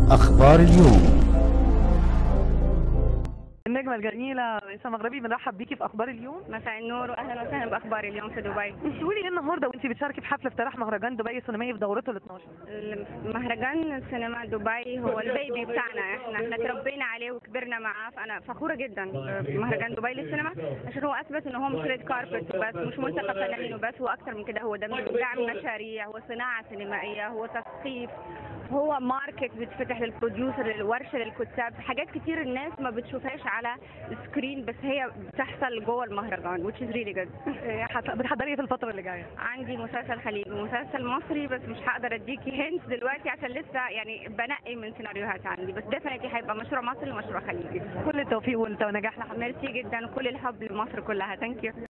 أخبار اليوم النجمة الجميلة رئيسة مغربي بنرحب بيكي في أخبار اليوم مساء النور واهلا وسهلا باخبار اليوم في دبي تقولي إيه النهاردة وأنت بتشاركي في حفل افتتاح مهرجان دبي السينمائي في دورته ال 12 مهرجان سينما دبي هو البيبي بتاعنا احنا احنا تربينا عليه وكبرنا معاه فانا فخوره جدا بمهرجان دبي للسينما عشان هو اثبت ان هو مش ريد كاربت بس مش ملتقى فنانين وبس هو اكتر من كده هو دعم دعم مشاريع هو صناعه سينمائيه هو تثقيف هو ماركت بتفتح للبروديوسر للورشه للكتاب حاجات كتير الناس ما بتشوفهاش على السكرين بس هي بتحصل جوه المهرجان which is really good إيه، حت- بتحضري إيه في الفترة اللي جاية؟ عندي مسلسل خليجي ومسلسل مصري بس مش هقدر اديكي هنت دلوقتي عشان لسه يعني بنقي من سيناريوهات عندي بس ديفنتلي هيبقى مشروع مصري ومشروع خليجي كل التوفيق والنجاح لحضرتك ميرسي جدا كل الحب لمصر كلها ثانك يو